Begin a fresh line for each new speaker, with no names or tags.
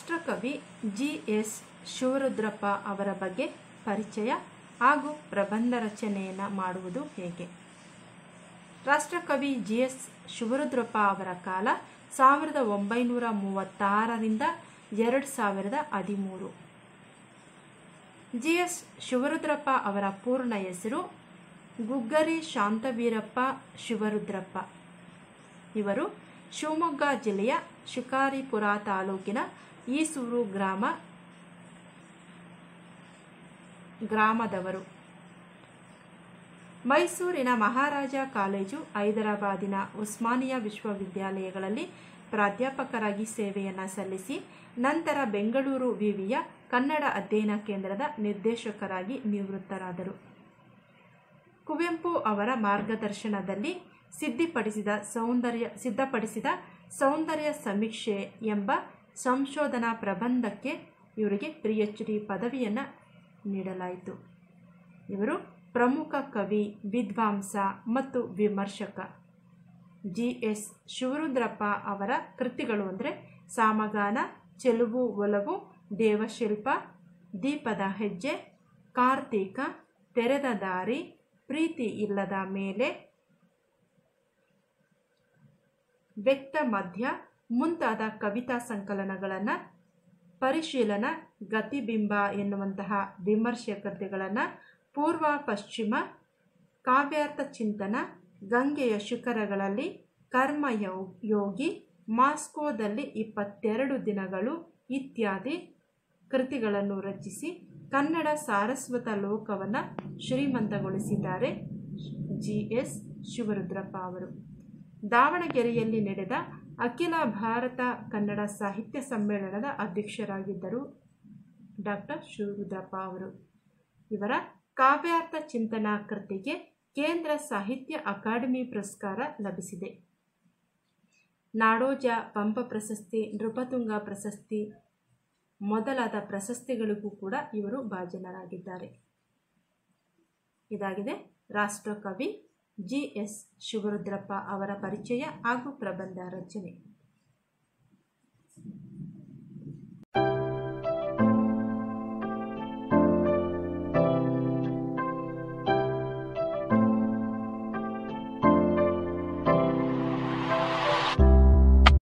ರಾಷ್ಟ್ರಕವಿ G S Shivarudrappa ಅವರ ಬಗ್ಗೆ ಪರಿಚಯ ಹಾಗೂ ಪ್ರಬಂಧ ರಚನೆಯನ್ನು ಮಾಡುವುದು ಹೇಗೆ ರಾಷ್ಟ್ರಕವಿ ಜಿ ಎಸ್ ಶಿವರುದ್ರಪ್ಪ ಅವರ ಕಾಲ ಸಾವಿರದ ಒಂಬೈನೂರ ಮೂವತ್ತಾರರಿಂದ ಎರಡು ಸಾವಿರದ ಹದಿಮೂರು ಜಿ ಎಸ್ ಶಿವರುದ್ರಪ್ಪ ಅವರ ಪೂರ್ಣ ಹೆಸರು ಗುಗ್ಗರಿ ಶಾಂತವೀರಪ್ಪ ಶಿವರುದ್ರಪ್ಪ ಇವರು ಶಿವಮೊಗ್ಗ ಜಿಲ್ಲೆಯ ಶಿಕಾರಿಪುರ ತಾಲೂಕಿನ ಈಸೂರು ಗ್ರಾಮ ಗ್ರಾಮದವರು ಮೈಸೂರಿನ ಮಹಾರಾಜ ಕಾಲೇಜು ಹೈದರಾಬಾದಿನ ಉಸ್ಮಾನಿಯಾ ವಿಶ್ವವಿದ್ಯಾಲಯಗಳಲ್ಲಿ ಪ್ರಾಧ್ಯಾಪಕರಾಗಿ ಸೇವೆಯನ್ನು ಸಲ್ಲಿಸಿ ನಂತರ ಬೆಂಗಳೂರು ವಿವಿಯ ಕನ್ನಡ ಅಧ್ಯಯನ ಕೇಂದ್ರದ ನಿರ್ದೇಶಕರಾಗಿ ನಿವೃತ್ತರಾದರು ಕುವೆಂಪು ಅವರ ಮಾರ್ಗದರ್ಶನದಲ್ಲಿ ಸಿದ್ಧಿಪಡಿಸಿದ ಸೌಂದರ್ಯ ಸಿದ್ಧಪಡಿಸಿದ ಸೌಂದರ್ಯ ಸಮೀಕ್ಷೆ ಎಂಬ ಸಂಶೋಧನಾ ಪ್ರಬಂಧಕ್ಕೆ ಇವರಿಗೆ ಪಿ ಎಚ್ ಡಿ ಪದವಿಯನ್ನು ನೀಡಲಾಯಿತು ಇವರು ಪ್ರಮುಖ ಕವಿ ವಿದ್ವಾಂಸ ಮತ್ತು ವಿಮರ್ಶಕ ಜಿ ಎಸ್ ಶಿವರುದ್ರಪ್ಪ ಅವರ ಕೃತಿಗಳು ಅಂದರೆ ಸಾಮಗಾನ ಚೆಲುವು ಒಲವು ದೇವಶಿಲ್ಪ ದೀಪದ ಹೆಜ್ಜೆ ಕಾರ್ತೀಕ ತೆರೆದ ದಾರಿ ಪ್ರೀತಿ ಇಲ್ಲದ ಮೇಲೆ ವ್ಯಕ್ತ ಮಧ್ಯ ಮುಂತಾದ ಕವಿತಾ ಸಂಕಲನಗಳನ್ನು ಪರಿಶೀಲನ ಗತಿಬಿಂಬ ಎನ್ನುವಂತಹ ವಿಮರ್ಶೆ ಕೃತಿಗಳನ್ನು ಪೂರ್ವ ಪಶ್ಚಿಮ ಕಾವ್ಯಾರ್ಥ ಚಿಂತನ ಗಂಗೆಯ ಶಿಖರಗಳಲ್ಲಿ ಕರ್ಮ ಯೋಗಿ ಮಾಸ್ಕೋದಲ್ಲಿ ಇಪ್ಪತ್ತೆರಡು ದಿನಗಳು ಇತ್ಯಾದಿ ಕೃತಿಗಳನ್ನು ರಚಿಸಿ ಕನ್ನಡ ಸಾರಸ್ವತ ಲೋಕವನ್ನು ಶ್ರೀಮಂತಗೊಳಿಸಿದ್ದಾರೆ ಜಿ ಎಸ್ ಶಿವರುದ್ರಪ್ಪ ಅವರು ದಾವಣಗೆರೆಯಲ್ಲಿ ನಡೆದ ಅಖಿಲ ಭಾರತ ಕನ್ನಡ ಸಾಹಿತ್ಯ ಸಮ್ಮೇಳನದ ಅಧ್ಯಕ್ಷರಾಗಿದ್ದರು ಡಾಕ್ಟರ್ ಶಿವರುದ್ರಪ್ಪ ಅವರು ಇವರ ಕಾವ್ಯಾರ್ಥ ಚಿಂತನಾ ಕೃತಿಗೆ ಕೇಂದ್ರ ಸಾಹಿತ್ಯ ಅಕಾಡೆಮಿ ಪುರಸ್ಕಾರ ಲಭಿಸಿದೆ ನಾಡೋಜ ಪಂಪ ಪ್ರಶಸ್ತಿ ನೃಪತುಂಗ ಪ್ರಶಸ್ತಿ ಮೊದಲಾದ ಪ್ರಶಸ್ತಿಗಳಿಗೂ ಕೂಡ ಇವರು ಭಾಜನರಾಗಿದ್ದಾರೆ ಇದಾಗಿದೆ ರಾಷ್ಟ್ರಕವಿ ಜಿ ಎಸ್ ಶಿವರುದ್ರಪ್ಪ ಅವರ ಪರಿಚಯ ಹಾಗೂ ಪ್ರಬಂಧ ರಚನೆ